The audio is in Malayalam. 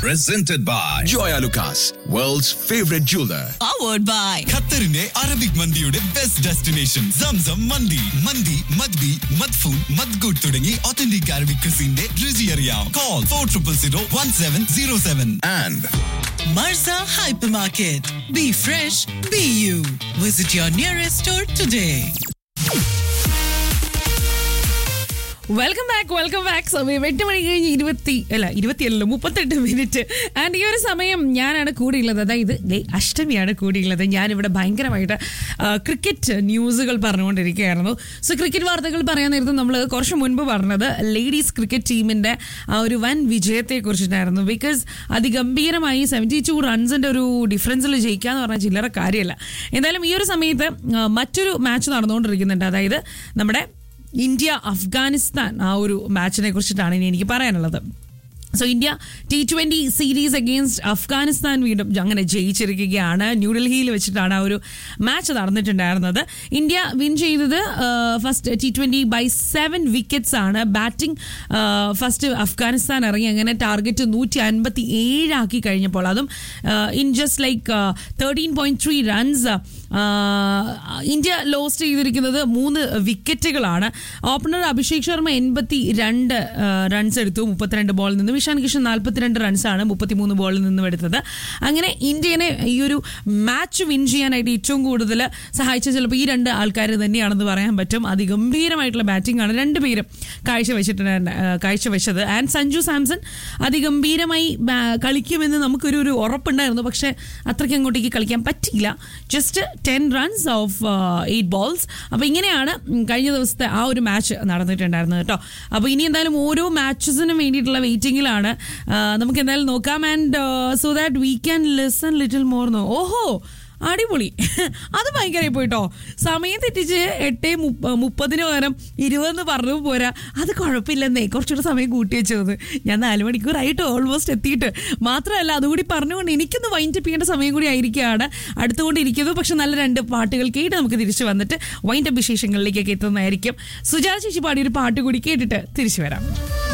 presented by Joya Lucas, world's favorite jeweler. powered by ഖത്തറിന്റെ അറബിക് മന്തിയുടെ ബെസ്റ്റ് ഡെസ്റ്റിനേഷൻ സംസം മന്തി മന്തി മദ്ബി മദ്ഫൂൻ മദ്ഗുഡ് തുടങ്ങി ഒത്തന്റിക് അറബിക് ക്രിസിന്റെ രുചി അറിയാം call four triple zero one seven zero seven And Marza Hypermarket. Be fresh, be you. Visit your nearest store today. Welcome back welcome back സമയം എട്ട് മണി കഴിഞ്ഞ് ഇരുപത്തി അല്ല ഇരുപത്തിയല്ലോ മുപ്പത്തെട്ട് മിനിറ്റ് ആൻഡ് ഈ ഒരു സമയം ഞാനാണ് കൂടിയുള്ളത് അതായത് ദേ അഷ്ടമിയാണ് കൂടിയുള്ളത് ഞാനിവിടെ ഭയങ്കരമായിട്ട് ക്രിക്കറ്റ് ന്യൂസുകൾ പറഞ്ഞുകൊണ്ടിരിക്കുകയായിരുന്നു സോ ക്രിക്കറ്റ് വാർത്തകൾ പറയാൻ നേരത്ത് നമ്മൾ കുറച്ച് മുൻപ് പറഞ്ഞത് ലേഡീസ് ക്രിക്കറ്റ് ടീമിന്റെ ആ ഒരു വൻ വിജയത്തെ കുറിച്ചിട്ടായിരുന്നു ബിക്കോസ് അതിഗംഭീരമായി സെവൻറ്റി ടു റൺസിന്റെ ഒരു ഡിഫറൻസിൽ ജയിക്കുക എന്ന് പറഞ്ഞാൽ ചില്ലറ കാര്യമല്ല എന്തായാലും ഈ ഒരു സമയത്ത് ആ, മറ്റൊരു മാച്ച് നടന്നുകൊണ്ടിരിക്കുന്നുണ്ട് അതായത് നമ്മുടെ ഇന്ത്യ അഫ്ഗാനിസ്ഥാൻ ആ ഒരു മാച്ചിനെ കുറിച്ചിട്ടാണ് ഇനി എനിക്ക് പറയാനുള്ളത് so India T twenty series against Afghanistan വീണ്ടും അങ്ങനെ ജയിച്ചിരിക്കുകയാണ് ന്യൂഡൽഹിയിൽ വെച്ചിട്ടാണ് ആ ഒരു മാച്ച് നടന്നിട്ടുണ്ടായിരുന്നത് ഇന്ത്യ വിൻ ചെയ്തത് first T twenty by seven wickets ആണ് ബാറ്റിംഗ് ഫസ്റ്റ് അഫ്ഗാനിസ്ഥാൻ ഇറങ്ങി അങ്ങനെ ടാർഗറ്റ് നൂറ്റി അൻപത്തി ഏഴാക്കി കഴിഞ്ഞപ്പോൾ അതും in just like thirteen point three runs India lost ചെയ്തിരിക്കുന്നത് മൂന്ന് വിക്കറ്റുകളാണ് ഓപ്പണർ അഭിഷേക് ശർമ്മ എൺപത്തി രണ്ട് റൺസ് എടുത്തു മുപ്പത്തിരണ്ട് ബോളിൽ നിന്ന് വിഷാൻ കിഷൻ നാൽപ്പത്തിരണ്ട് റൺസാണ് മുപ്പത്തിമൂന്ന് ബോളിൽ നിന്നും എടുത്തത് അങ്ങനെ ഇന്ത്യനെ ഈ ഒരു മാച്ച് വിൻ ചെയ്യാനായിട്ട് ഏറ്റവും കൂടുതൽ സഹായിച്ച ചിലപ്പോൾ ഈ രണ്ട് ആൾക്കാർ തന്നെയാണെന്ന് പറയാൻ പറ്റും അതിഗംഭീരമായിട്ടുള്ള ബാറ്റിംഗ് ആണ് രണ്ടുപേരും കാഴ്ചവെച്ചിട്ടുണ്ട് കാഴ്ചവെച്ചത് ആൻഡ് സഞ്ജു സാംസൺ അതിഗംഭീരമായി ബാ- കളിക്കുമെന്ന് നമുക്കൊരു ഒരു ഉറപ്പുണ്ടായിരുന്നു പക്ഷേ അത്രയ്ക്ക് അങ്ങോട്ടേക്ക് കളിക്കാൻ പറ്റിയില്ല just ten runs of eight balls അപ്പോൾ ഇങ്ങനെയാണ് ഉം, കഴിഞ്ഞ ദിവസത്തെ ആ ഒരു മാച്ച് നടന്നിട്ടുണ്ടായിരുന്നത് കേട്ടോ അപ്പോൾ ഇനി എന്തായാലും ഓരോ മാച്ചസിനും വേണ്ടിയിട്ടുള്ള വെയിറ്റിംഗിലാണ് നമുക്ക് എന്തായാലും നോക്കാം and so that we can listen little more no ഓഹോ അടിപൊളി അത് ഭയങ്കരമായി പോയിട്ടോ സമയം തെറ്റിച്ച് എട്ട് മുപ്പ- മുപ്പതിന് പകരം ഇരുപതെന്ന് പറഞ്ഞു പോരാ അത് കുഴപ്പമില്ലെന്നേ കുറച്ചുകൂടെ സമയം കൂട്ടി വെച്ചത് ഞാൻ നാല് മണിക്കൂറായിട്ട് ഓൾമോസ്റ്റ് എത്തിയിട്ട് മാത്രമല്ല അതുകൂടി പറഞ്ഞുകൊണ്ട് എനിക്കൊന്ന് വൈൻഡ് അപ്പ് ചെയ്യേണ്ട സമയം കൂടി ആയിരിക്കുകയാണ് അടുത്തുകൊണ്ടിരിക്കുന്നു പക്ഷെ നല്ല രണ്ട് പാട്ടുകൾ കേട്ട് നമുക്ക് തിരിച്ചു വന്നിട്ട് വൈൻഡ് അപ്പ് വിശേഷങ്ങളിലേക്കൊക്കെ എത്തുന്നതായിരിക്കും സുജാത ചേച്ചി പാടിയൊരു പാട്ട് കൂടി കേട്ടിട്ട് തിരിച്ചു വരാം